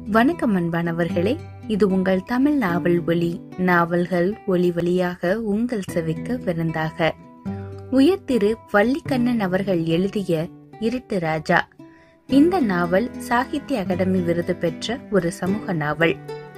வணக்கம் அன்பானவர்களே இது உங்கள் தமிழ் நாவல் ஒலி நாவல்கள் ஒலி வழியாக உங்கள் செவிக்க விருந்தாக உயர்திரு வள்ளிக்கண்ணன் அவர்கள் எழுதிய இருட்டு ராஜா இந்த நாவல் சாகித்ய அகாடமி விருது பெற்ற ஒரு சமூக நாவல்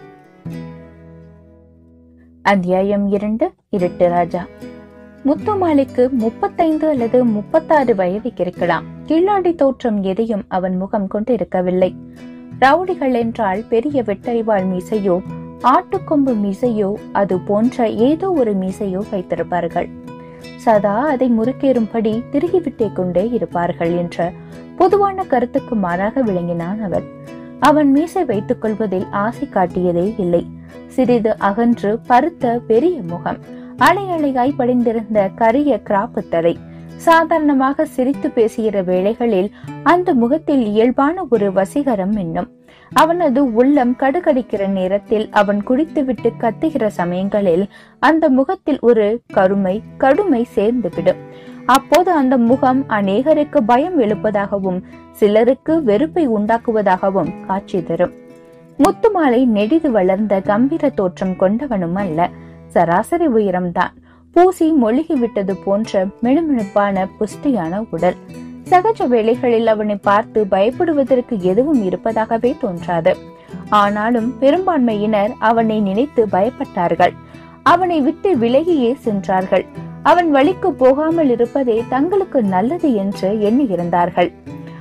அத்தியாயம் இரண்டு இருட்டு ராஜா முத்துமாலிக்கு முப்பத்தைந்து அல்லது முப்பத்தாறு வயதுக்கு இருக்கலாம் கில்லாடி தோற்றம் எதையும் அவன் முகம் கொண்டு இருக்கவில்லை ரவுடிகள் என்றால் பெரிய வெட்டறிவாள் மீசையோ ஆட்டுக்கொம்பு மீசையோ அது போன்ற ஏதோ ஒரு மீசையோ வைத்திருப்பார்கள் சதா அதை முறுக்கேறும்படி திருகிவிட்டே கொண்டே இருப்பார்கள் என்ற பொதுவான கருத்துக்கு மாறாக விளங்கினான் அவன் அவன் மீசை வைத்துக் கொள்வதில் ஆசை காட்டியதே இல்லை சிறிது அகன்று பருத்த பெரிய முகம் அலை அலையாய் படிந்திருந்த கரிய கிராப்பு தலை சாதாரணமாக சிரித்து பேசுகிற வேளைகளில் அந்த முகத்தில் இயல்பான ஒரு வசீகரம் என்னும் அவனது உள்ளம் கடுகடிக்கிற நேரத்தில் அவன் குடித்துவிட்டு கத்துகிற சமயங்களில் அந்த முகத்தில் ஒரு கருமை கடுமை சேர்ந்துவிடும் அப்போது அந்த முகம் அநேகருக்கு பயம் எழுப்பதாகவும் சிலருக்கு வெறுப்பை உண்டாக்குவதாகவும் காட்சி தரும் முத்துமாலை நெடிது வளர்ந்த கம்பீர தோற்றம் கொண்டவனும் அல்ல சராசரி உயரம்தான் பூசி மொழிகி விட்டது போன்ற மினுமினுப்பான புஷ்டியான உடல் சகஜ வேளைகளில் அவனை பார்த்து பயப்படுவதற்கு எதுவும் இருப்பதாகவே தோன்றாது ஆனாலும் பெரும்பான்மையினர் அவனை நினைத்து பயப்பட்டார்கள் அவனை விட்டு விலகியே சென்றார்கள் அவன் வழிக்கு போகாமல் இருப்பதே தங்களுக்கு நல்லது என்று எண்ணியிருந்தார்கள்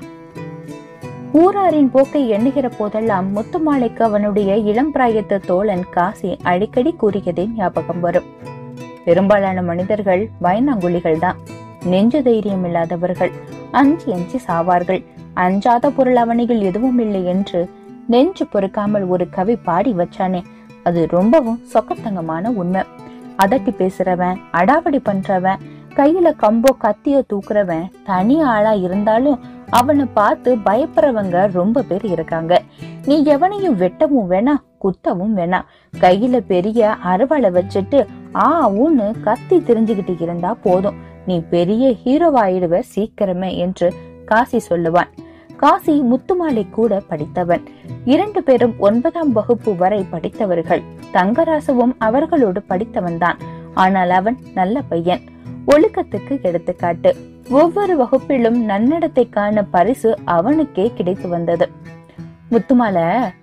ஊராரின் போக்கை எண்ணுகிற போதெல்லாம் முத்துமாலைக்கு அவனுடைய இளம் பிராயத்து தோழன் காசி அடிக்கடி கூறியதே ஞாபகம் வரும் பெரும்பாலான மனிதர்கள் பயனாங்குழிகள் தான் நெஞ்சு தைரியம் இல்லாதவர்கள் அஞ்சி அஞ்சி சாவார்கள் அஞ்சாத பொருள் அவனிகள் எதுவும் இல்லை என்று நெஞ்சு பொறுக்காமல் ஒரு கவி பாடி வச்சானே அது ரொம்பவும் சொக்கத்தங்கமான உண்மை அதட்டி பேசுறவன் அடாவடி பண்றவன் கையில கம்போ கத்திய தூக்குறவன் தனி ஆளா இருந்தாலும் அவனை பார்த்து பயப்படுறவங்க ரொம்ப பேர் இருக்காங்க நீ எவனையும் வெட்டவும் வேணாம் குத்தவும் வேணாம் கையில பெரிய அறுவாளை வச்சுட்டு ஆ ஊன்னு கத்தி தெரிஞ்சுக்கிட்டு இருந்தா போதும் நீ பெரிய ஹீரோவாயிடுவ சீக்கிரமே என்று காசி சொல்லுவான் காசி முத்துமாலை கூட படித்தவன் இரண்டு பேரும் ஒன்பதாம் வகுப்பு வரை படித்தவர்கள் தங்கராசுவும் அவர்களோடு படித்தவன்தான் ஆனால் அவன் நல்ல பையன் ஒழுக்கத்துக்கு எடுத்துக்காட்டு ஒவ்வொரு வகுப்பிலும் நன்னடத்தைக்கான பரிசு அவனுக்கே கிடைத்து வந்தது முத்துமால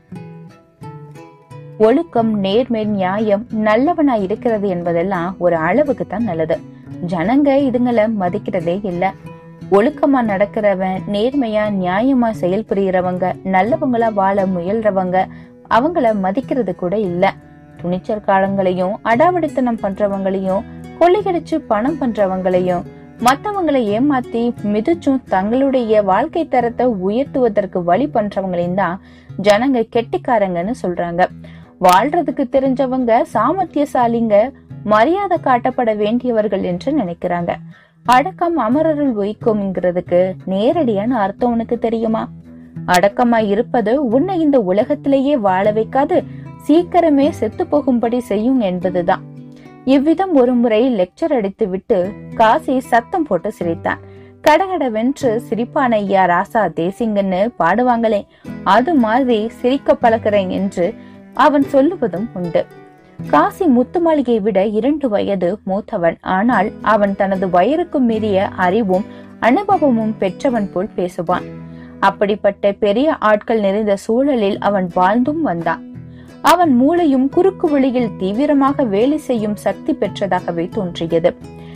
ஒழுக்கம் நேர்மை நியாயம் நல்லவனா இருக்கிறது என்பதெல்லாம் ஒரு அளவுக்கு தான் நல்லது ஜனங்க இதுங்களை மதிக்கிறதே இல்ல ஒழுக்கமா நடக்கிறவன் நேர்மையா நியாயமா செயல்புரியறவங்க நல்லவங்களா வாழ முயல்றவங்க அவங்கள மதிக்கிறது கூட இல்ல துணிச்சல் காலங்களையும் அடாவடித்தனம் பண்றவங்களையும் கொள்ளையடிச்சு பணம் பண்றவங்களையும் மத்தவங்களை ஏமாத்தி மிதிச்சும் தங்களுடைய வாழ்க்கை தரத்தை உயர்த்துவதற்கு வழி பண்றவங்களையும் தான் ஜனங்க கெட்டிக்காரங்கன்னு சொல்றாங்க வாழ்றதுக்கு தெரிஞ்சவங்க சாமர்த்தியசாலிங்க மரியாதை காட்டப்பட வேண்டியவர்கள் என்று நினைக்கிறாங்க அடக்கம் அமரருள் ஒய்க்கும்ங்கிறதுக்கு நேரடியான அர்த்தம் உனக்கு தெரியுமா அடக்கமா இருப்பது உன்னை இந்த உலகத்திலேயே வாழ வைக்காது சீக்கிரமே செத்து போகும்படி செய்யும் என்பதுதான் இவ்விதம் ஒரு முறை லெக்சர் அடித்து விட்டு காசி சத்தம் போட்டு சிரித்தான் கடகடவென்று சிரிப்பான ஐயா ராசா தேசிங்கன்னு பாடுவாங்களே அது மாதிரி சிரிக்க பழக்கிறேன் என்று அவன் சொல்லுவதும் உண்டு காசி முத்துமாளிகை விட இரண்டு வயது மூத்தவன் ஆனால் அவன் தனது வயருக்கு மீறிய அறிவும் அனுபவமும் பெற்றவன் போல் பேசுவான் அப்படிப்பட்ட பெரிய ஆட்கள் நிறைந்த சூழலில் அவன் வாழ்ந்தும் வந்தான் அவன் மூளையும் குறுக்கு வழியில் தீவிரமாக வேலை செய்யும் சக்தி பெற்றதாகவே தோன்றியது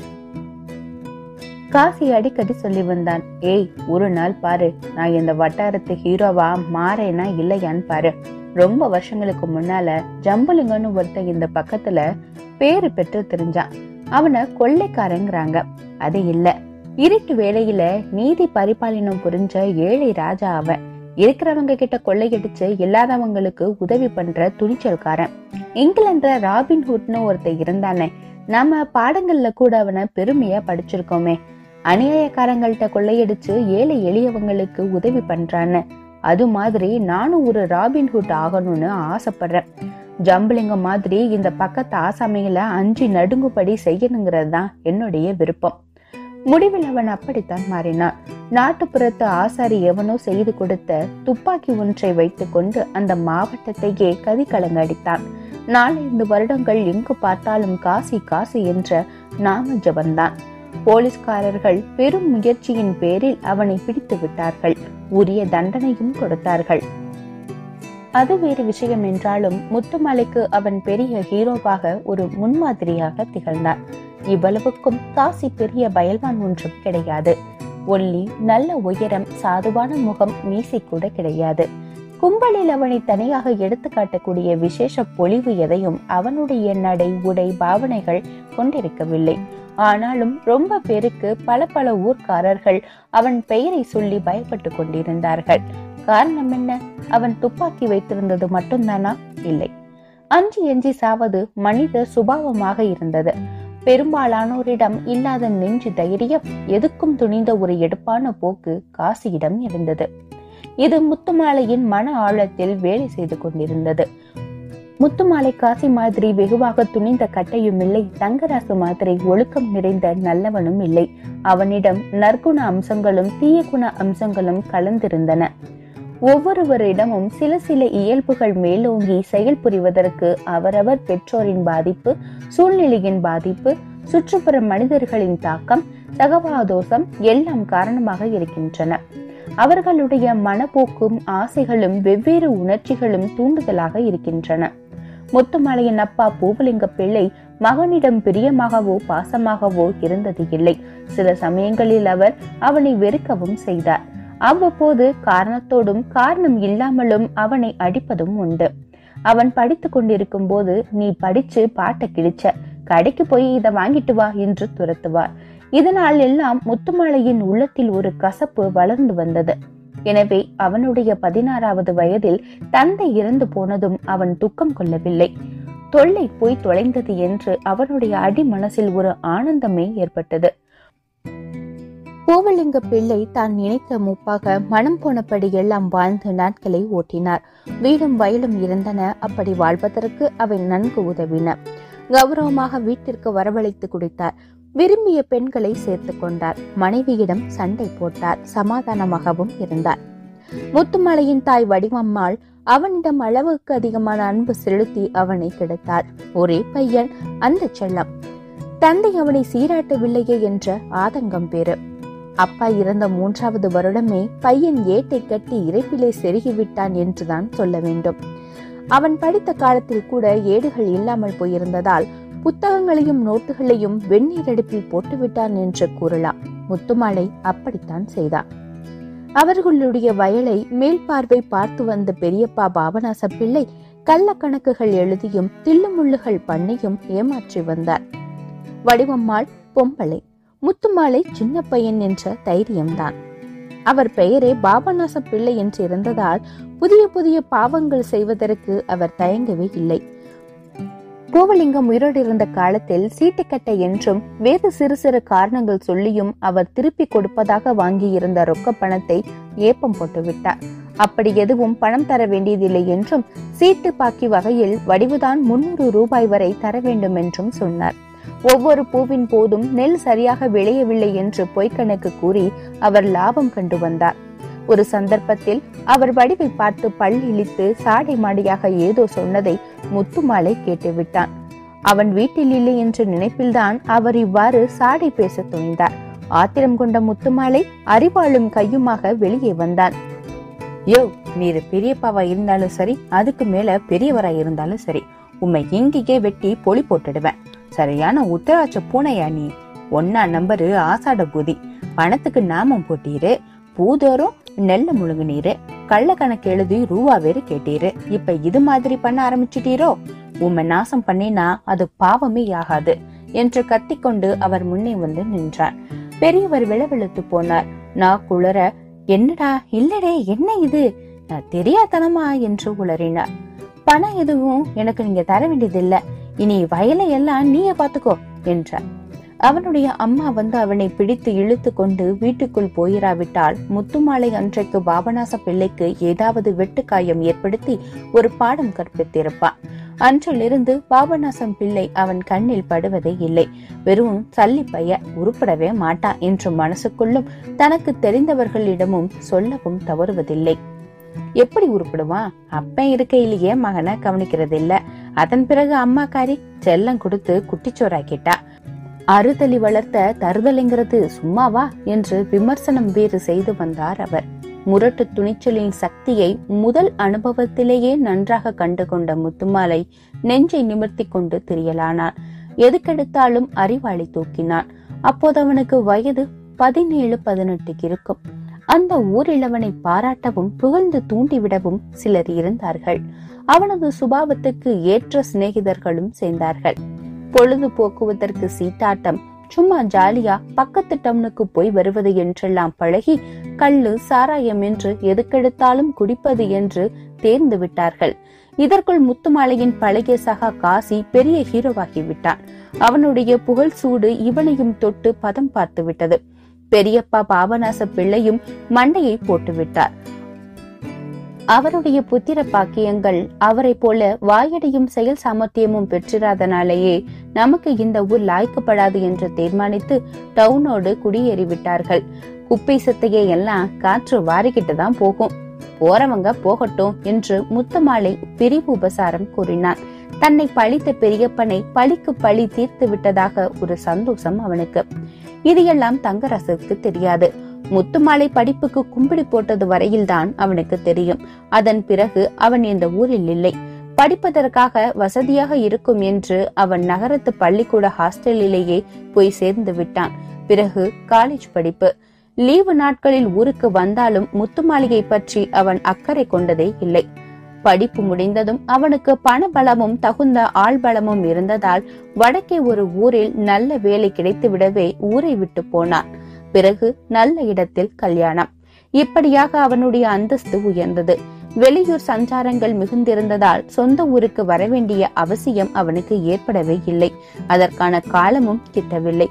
காசி அடிக்கடி சொல்லி வந்தான் ஏய் ஒரு நாள் பாரு நான் இந்த வட்டாரத்து ஹீரோவா மாறேனா இல்லையான்னு பாரு ரொம்ப வருஷங்களுக்கு முன்னால ஜம்புலிங்கன்னு ஒருத்தன் இந்த பக்கத்துல பேரு பெற்று தெரிஞ்சான் அவனை கொள்ளைக்காரங்கிறாங்க அது இல்ல இருட்டு வேளையில நீதி பரிபாலனம் புரிஞ்ச ஏழை ராஜா அவன் இருக்கிறவங்க கிட்ட கொள்ளையடிச்சு இல்லாதவங்களுக்கு உதவி பண்ற துணிச்சல்காரன் இங்கிலாந்துல ராபின்ஹுட்னு ஒருத்தன் இருந்தானே நம்ம பாடங்கள்ல கூட அவனை பெருமையா படிச்சிருக்கோமே அநியாயக்காரங்கள்ட்ட கொள்ளையடிச்சு ஏழை எளியவங்களுக்கு உதவி பண்றான்னு அது மாதிரி நானும் ஒரு ராபின்ஹுட் ஆகணும்னு ஆசைப்படுறேன் ஜம்புலிங்க மாதிரி இந்த பக்கத்து ஆசாமிகளை அஞ்சு நடுங்குபடி செய்யணுங்கிறது தான் என்னுடைய விருப்பம் முடிவில் அவன் அப்படித்தான் மாறினான் நாட்டுப்புறத்து ஆசாரி எவனோ செய்து கொடுத்த துப்பாக்கி ஒன்றை வைத்துக்கொண்டு அந்த மாவட்டத்தையே கதி கலங்கடித்தான் நாலைந்து வருடங்கள் எங்கு பார்த்தாலும் காசி காசி என்ற நாம ஜபந்தான் போலீஸ்காரர்கள் பெரும் முயற்சியின் பேரில் அவனை பிடித்து விட்டார்கள் உரிய தண்டனையும் கொடுத்தார்கள் அது வேறு விஷயம் என்றாலும் முத்துமலைக்கு அவன் பெரிய ஹீரோவாக ஒரு முன்மாதிரியாக திகழ்ந்தான் இவ்வளவுக்கும் காசி பெரிய பயல்வான் ஒன்றும் கிடையாது ஒல்லி நல்ல உயரம் சாதுவான முகம் மீசை கூட கிடையாது கும்பலில் அவனை தனியாக எடுத்து காட்டக்கூடிய விசேஷ பொலிவு எதையும் அவனுடைய நடை உடை பாவனைகள் கொண்டிருக்கவில்லை ஆனாலும் ரொம்ப பேருக்கு பல பல ஊர்க்காரர்கள் அவன் பெயரை சொல்லி பயப்பட்டு கொண்டிருந்தார்கள் காரணம் என்ன அவன் துப்பாக்கி வைத்திருந்தது மட்டும்தானா இல்லை அஞ்சி எஞ்சி சாவது மனித சுபாவமாக இருந்தது பெரும்பாலானோரிடம் இல்லாத நெஞ்சு தைரியம் எதுக்கும் துணிந்த ஒரு எடுப்பான போக்கு காசியிடம் இருந்தது இது முத்துமாலையின் மன ஆழத்தில் வேலை செய்து கொண்டிருந்தது முத்துமாலை காசி மாதிரி வெகுவாக துணிந்த கட்டையும் இல்லை தங்கராசு மாதிரி ஒழுக்கம் நிறைந்த நல்லவனும் இல்லை அவனிடம் நற்குண அம்சங்களும் தீய குண அம்சங்களும் கலந்திருந்தன ஒவ்வொருவரிடமும் சில சில இயல்புகள் மேலோங்கி செயல் புரிவதற்கு அவரவர் பெற்றோரின் பாதிப்பு சூழ்நிலையின் பாதிப்பு சுற்றுப்புற மனிதர்களின் தாக்கம் சகவாதோஷம் எல்லாம் காரணமாக இருக்கின்றன அவர்களுடைய மனப்போக்கும் ஆசைகளும் வெவ்வேறு உணர்ச்சிகளும் தூண்டுதலாக இருக்கின்றன முத்துமலையின் அப்பா பூவலிங்க பிள்ளை மகனிடம் பிரியமாகவோ பாசமாகவோ இருந்தது இல்லை சில சமயங்களில் அவர் அவனை வெறுக்கவும் செய்தார் அவ்வப்போது காரணத்தோடும் காரணம் இல்லாமலும் அவனை அடிப்பதும் உண்டு அவன் படித்து கொண்டிருக்கும் போது நீ படிச்சு பாட்டை கிழிச்ச கடைக்கு போய் இதை வாங்கிட்டு வா என்று துரத்துவார் இதனால் எல்லாம் முத்துமலையின் உள்ளத்தில் ஒரு கசப்பு வளர்ந்து வந்தது எனவே அவனுடைய பதினாறாவது வயதில் தந்தை இறந்து போனதும் அவன் துக்கம் கொள்ளவில்லை தொல்லை போய் தொலைந்தது என்று அவனுடைய அடி மனசில் ஒரு ஆனந்தமே ஏற்பட்டது பூவலிங்க பிள்ளை தான் நினைத்த முப்பாக மனம் போனபடி எல்லாம் வாழ்ந்து நாட்களை ஓட்டினார் வீடும் வயலும் இருந்தன அப்படி வாழ்வதற்கு அவை நன்கு உதவின கௌரவமாக வீட்டிற்கு வரவழைத்து குடித்தார் விரும்பிய பெண்களை சேர்த்து கொண்டார் மனைவியிடம் சண்டை போட்டார் சமாதானமாகவும் இருந்தார் முத்துமலையின் தாய் வடிவம்மாள் அவனிடம் அளவுக்கு அதிகமான அன்பு செலுத்தி அவனை கெடுத்தாள் ஒரே பையன் அந்த செல்லம் தந்தை அவனை சீராட்டவில்லையே என்ற ஆதங்கம் பேரு அப்பா இறந்த மூன்றாவது வருடமே பையன் ஏட்டை கட்டி இறைப்பிலே செருகிவிட்டான் என்றுதான் சொல்ல வேண்டும் அவன் படித்த காலத்தில் கூட ஏடுகள் இல்லாமல் போயிருந்ததால் புத்தகங்களையும் நோட்டுகளையும் வெந்நீர் அடுப்பில் போட்டுவிட்டான் என்று கூறலாம் முத்துமாலை அப்படித்தான் செய்தான் அவர்களுடைய வயலை மேல் பார்வை பார்த்து வந்த பெரியப்பா பாபநாச பிள்ளை கள்ள கணக்குகள் எழுதியும் தில்லுமுள்ளுகள் பண்ணியும் ஏமாற்றி வந்தார் வடிவம்மாள் பொம்பளை முத்துமாலை சின்ன பையன் என்ற தைரியம்தான் அவர் பெயரே பாபநாச பிள்ளை என்று இருந்ததால் புதிய புதிய பாவங்கள் செய்வதற்கு அவர் தயங்கவே இல்லை கோவலிங்கம் உயிரோடு இருந்த காலத்தில் சீட்டுக்கட்டை என்றும் வேறு சிறு சிறு காரணங்கள் சொல்லியும் அவர் திருப்பி கொடுப்பதாக வாங்கியிருந்த ரொக்க பணத்தை ஏப்பம் போட்டு விட்டார் அப்படி எதுவும் பணம் தர வேண்டியதில்லை என்றும் சீட்டு பாக்கி வகையில் வடிவுதான் முன்னூறு ரூபாய் வரை தர வேண்டும் என்றும் சொன்னார் ஒவ்வொரு பூவின் போதும் நெல் சரியாக விளையவில்லை என்று பொய்க்கணக்கு கூறி அவர் லாபம் கண்டு வந்தார் ஒரு சந்தர்ப்பத்தில் அவர் வடிவை பார்த்து பல் இழித்து சாடை மாடியாக ஏதோ சொன்னதை முத்துமாலை கேட்டுவிட்டான் அவன் வீட்டில் இல்லை என்ற நினைப்பில்தான் அவர் இவ்வாறு சாடை பேச துணிந்தார் ஆத்திரம் கொண்ட முத்துமாலை அறிவாளும் கையுமாக வெளியே வந்தான் யோ நீர் பெரியப்பாவா இருந்தாலும் சரி அதுக்கு மேல பெரியவரா இருந்தாலும் சரி உம்மை இங்கேயே வெட்டி பொலி போட்டுடுவேன் சரியான உத்தராட்ச பூனையா நீ ஒன்னா நம்பரு ஆசாட பூதி பணத்துக்கு நாமம் போட்டீரு பூதோறும் நெல்ல முழுங்குனீரு கள்ள கணக்கு எழுதி ரூபா வேறு கேட்டீரு இப்ப இது மாதிரி பண்ண ஆரம்பிச்சிட்டீரோ உம்மை நாசம் பண்ணினா அது பாவமே ஆகாது என்று கத்திக்கொண்டு அவர் முன்னே வந்து நின்றார் பெரியவர் விளவெழுத்து போனார் நான் குளற என்னடா இல்லடே என்ன இது நான் தெரியாதனமா என்று உளறினார் பணம் எதுவும் எனக்கு நீங்க தர வேண்டியதில்ல இனி வயலை எல்லாம் நீயே பாத்துக்கோ என்றார் அவனுடைய அம்மா வந்து அவனை பிடித்து இழுத்து கொண்டு வீட்டுக்குள் போயிராவிட்டால் முத்துமாலை அன்றைக்கு பாபநாச பிள்ளைக்கு ஏதாவது வெட்டுக்காயம் ஏற்படுத்தி ஒரு பாடம் கற்பித்திருப்பான் அன்றிலிருந்து பாபநாசம் பிள்ளை அவன் கண்ணில் படுவதே இல்லை வெறும் சல்லி பைய உருப்படவே மாட்டான் என்று மனசுக்குள்ளும் தனக்கு தெரிந்தவர்களிடமும் சொல்லவும் தவறுவதில்லை எப்படி உருப்பிடுவான் அப்பன் இருக்கையிலேயே மகனை கவனிக்கிறது இல்ல அதன் பிறகு அம்மாக்காரி செல்லம் கொடுத்து குட்டிச்சோறாக்கிட்டா அறுதலி வளர்த்த தருதலைங்கிறது சும்மாவா என்று விமர்சனம் வேறு செய்து வந்தார் அவர் முரட்டு துணிச்சலின் சக்தியை முதல் அனுபவத்திலேயே நன்றாக கண்டு கொண்ட முத்துமாலை நெஞ்சை நிமிர்த்தி கொண்டு திரியலானான் எதுக்கெடுத்தாலும் அறிவாளி தூக்கினான் அப்போது அவனுக்கு வயது பதினேழு பதினெட்டுக்கு இருக்கும் அந்த ஊரில் அவனை பாராட்டவும் புகழ்ந்து தூண்டிவிடவும் சிலர் இருந்தார்கள் அவனது சுபாவத்துக்கு ஏற்ற சிநேகிதர்களும் சேர்ந்தார்கள் பொழுது போக்குவதற்கு சீட்டாட்டம் சும்மா ஜாலியா பக்கத்து டவுனுக்கு போய் வருவது என்றெல்லாம் பழகி கள்ளு சாராயம் என்று எதுக்கெடுத்தாலும் குடிப்பது என்று தேர்ந்து விட்டார்கள் இதற்குள் முத்துமாலையின் பழகிய சகா காசி பெரிய ஹீரோவாகி விட்டான் அவனுடைய புகழ் சூடு இவனையும் தொட்டு பதம் பார்த்து விட்டது பெரியப்பா பாபநாச பிள்ளையும் மண்டையை போட்டு விட்டார் அவருடைய புத்திர பாக்கியங்கள் அவரை போல வாயடியும் செயல் சாமர்த்தியமும் பெற்றிராதனாலேயே நமக்கு இந்த ஊர் லாய்க்கப்படாது என்று தீர்மானித்து டவுனோடு குடியேறி விட்டார்கள் குப்பை சத்தையை எல்லாம் காற்று வாரிக்கிட்டு தான் போகும் போறவங்க போகட்டும் என்று முத்தமாலை பிரிவு உபசாரம் கூறினான் தன்னை பழித்த பெரியப்பனை பழிக்கு பழி தீர்த்து விட்டதாக ஒரு சந்தோஷம் அவனுக்கு இது எல்லாம் தங்கரசுக்கு தெரியாது முத்துமாலை படிப்புக்கு கும்பிடி போட்டது வரையில்தான் அவனுக்கு தெரியும் அதன் பிறகு அவன் இந்த ஊரில் இல்லை படிப்பதற்காக வசதியாக இருக்கும் என்று அவன் நகரத்து பள்ளிக்கூட ஹாஸ்டலிலேயே போய் சேர்ந்து விட்டான் பிறகு காலேஜ் படிப்பு லீவு நாட்களில் ஊருக்கு வந்தாலும் முத்துமாளிகை பற்றி அவன் அக்கறை கொண்டதே இல்லை படிப்பு முடிந்ததும் அவனுக்கு பண பலமும் தகுந்த ஆள் பலமும் இருந்ததால் வடக்கே ஒரு ஊரில் நல்ல வேலை கிடைத்துவிடவே ஊரை விட்டு போனான் பிறகு நல்ல இடத்தில் கல்யாணம் இப்படியாக அவனுடைய அந்தஸ்து உயர்ந்தது வெளியூர் சஞ்சாரங்கள் மிகுந்திருந்ததால் சொந்த ஊருக்கு வரவேண்டிய அவசியம் அவனுக்கு ஏற்படவே இல்லை அதற்கான காலமும் கிட்டவில்லை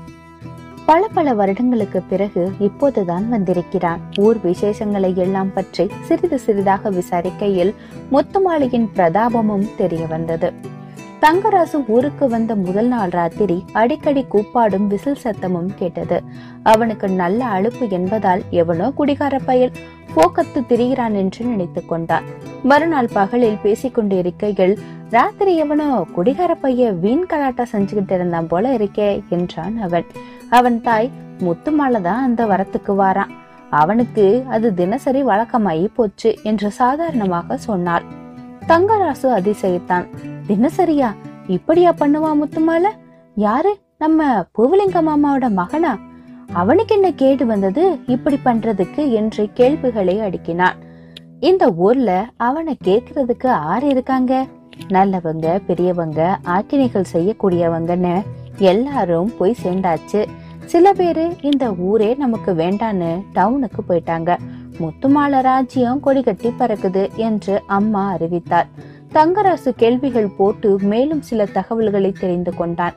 பல பல வருடங்களுக்கு பிறகு இப்போதுதான் வந்திருக்கிறான் ஊர் விசேஷங்களை எல்லாம் பற்றி சிறிது சிறிதாக விசாரிக்கையில் முத்துமாலையின் பிரதாபமும் தெரிய வந்தது தங்கராசு ஊருக்கு வந்த முதல் நாள் ராத்திரி அடிக்கடி கூப்பாடும் விசில் சத்தமும் கேட்டது அவனுக்கு நல்ல அலுப்பு என்பதால் எவனோ குடிகார பயல் போக்கத்து திரிகிறான் என்று நினைத்துக் கொண்டான் மறுநாள் பகலில் பேசிக் கொண்டிருக்கையில் ராத்திரி எவனோ குடிகார பைய வீண் கலாட்டா செஞ்சுக்கிட்டு இருந்தான் போல இருக்கே என்றான் அவன் அவன் தாய் முத்துமாலை தான் அந்த வரத்துக்கு வாரான் அவனுக்கு அது தினசரி வழக்கமாயி போச்சு என்று சாதாரணமாக சொன்னாள் தங்கராசு அதிசயித்தான் தினசரியா இப்படியா பண்ணுவா முத்துமால யாரு நம்ம பூவலிங்க மாமாவோட மகனா அவனுக்கு என்ன கேடு வந்தது இப்படி பண்றதுக்கு என்று கேள்விகளை அடுக்கினான் இந்த ஊர்ல அவனை கேக்குறதுக்கு ஆறு இருக்காங்க நல்லவங்க பெரியவங்க ஆக்கினைகள் செய்யக்கூடியவங்கன்னு எல்லாரும் போய் சேர்ந்தாச்சு சில பேரு இந்த ஊரே நமக்கு வேண்டான்னு டவுனுக்கு போயிட்டாங்க முத்துமால ராஜ்யம் கொடி கட்டி பறக்குது என்று அம்மா அறிவித்தார் தங்கராசு கேள்விகள் போட்டு மேலும் சில தகவல்களை தெரிந்து கொண்டான்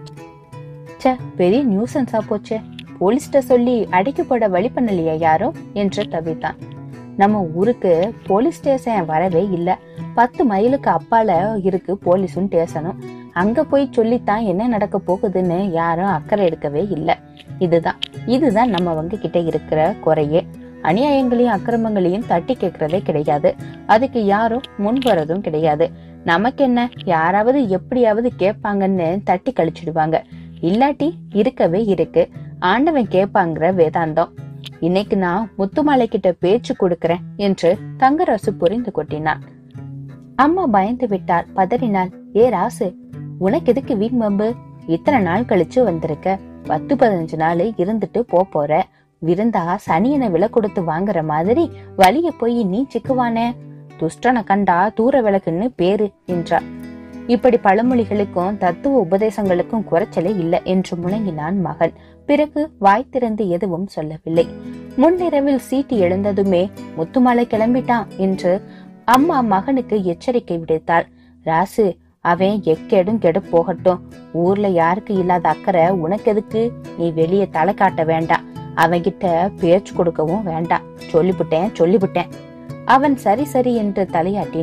ச்சே பெரிய நியூசன்ஸா போச்சே போலீஸ்ட சொல்லி அடைக்கு போட வழி பண்ணலையா யாரும் என்று தவித்தான் நம்ம ஊருக்கு போலீஸ் ஸ்டேஷன் வரவே இல்ல பத்து மைலுக்கு அப்பால இருக்கு போலீஸும் ஸ்டேஷனும் அங்க போய் சொல்லித்தான் என்ன நடக்க போகுதுன்னு யாரும் அக்கறை எடுக்கவே இல்ல இதுதான் இதுதான் நம்ம அவங்க கிட்ட இருக்கிற குறையே அநியாயங்களையும் அக்கிரமங்களையும் தட்டி கேட்கறதே கிடையாது அதுக்கு யாரும் முன் வரதும் கிடையாது நமக்கு என்ன யாராவது எப்படியாவது கேட்பாங்கன்னு தட்டி கழிச்சிடுவாங்க இல்லாட்டி இருக்கவே இருக்கு ஆண்டவன் கேட்பாங்கிற வேதாந்தம் இன்னைக்கு நான் முத்துமாலை கிட்ட பேச்சு கொடுக்கறேன் என்று தங்கராசு புரிந்து கொட்டினான் அம்மா பயந்து விட்டார் பதறினாள் ஏ ராசு உனக்கு எதுக்கு வீண் வம்பு இத்தனை நாள் கழிச்சு வந்திருக்க பத்து பதினஞ்சு நாள் இருந்துட்டு போ போற விருந்தா சனியனை விலை கொடுத்து வாங்குற மாதிரி வழிய போய் நீ சிக்குவானே துஷ்டனை கண்டா தூர விளக்குன்னு பேரு என்றார் இப்படி பழமொழிகளுக்கும் தத்துவ உபதேசங்களுக்கும் குறைச்சலே இல்லை என்று முழங்கினான் மகன் பிறகு வாய் திறந்து எதுவும் சொல்லவில்லை முன்னிரவில் சீட்டு எழுந்ததுமே முத்துமாலை கிளம்பிட்டான் என்று அம்மா மகனுக்கு எச்சரிக்கை விடுத்தாள் ராசு அவன் எக்கேடும் கெடு போகட்டும் ஊர்ல யாருக்கு இல்லாத அக்கறை உனக்கு எதுக்கு நீ வெளியே தலை காட்ட வேண்டாம் அவன்கிட்ட பேச்சு கொடுக்கவும் வேண்டாம் சொல்லிவிட்டேன் சொல்லிவிட்டேன் அவன் சரி சரி என்று தலையாட்டினான்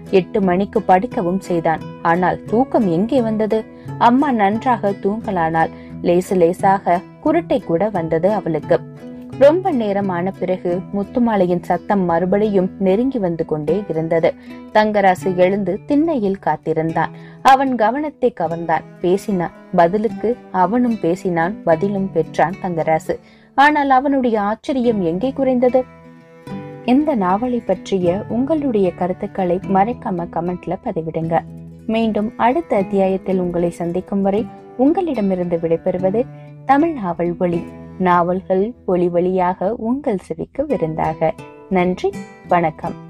எட்டு மணிக்கு படுக்கவும் செய்தான் ஆனால் தூக்கம் எங்கே வந்தது அம்மா நன்றாக தூங்கலானால் லேசு லேசாக குருட்டை கூட வந்தது அவளுக்கு ரொம்ப நேரம் ஆன பிறகு முத்துமாலையின் சத்தம் மறுபடியும் நெருங்கி வந்து கொண்டே இருந்தது தங்கராசு எழுந்து திண்ணையில் காத்திருந்தான் அவன் கவனத்தை கவர்ந்தான் பேசினான் பதிலுக்கு அவனும் பேசினான் பதிலும் பெற்றான் தங்கராசு ஆனால் அவனுடைய ஆச்சரியம் எங்கே குறைந்தது இந்த நாவலை பற்றிய உங்களுடைய கருத்துக்களை மறைக்காம கமெண்ட்ல பதிவிடுங்க மீண்டும் அடுத்த அத்தியாயத்தில் உங்களை சந்திக்கும் வரை உங்களிடமிருந்து விடைபெறுவது தமிழ் நாவல் ஒளி நாவல்கள் ஒளி வழியாக உங்கள் செவிக்கு விருந்தாக நன்றி வணக்கம்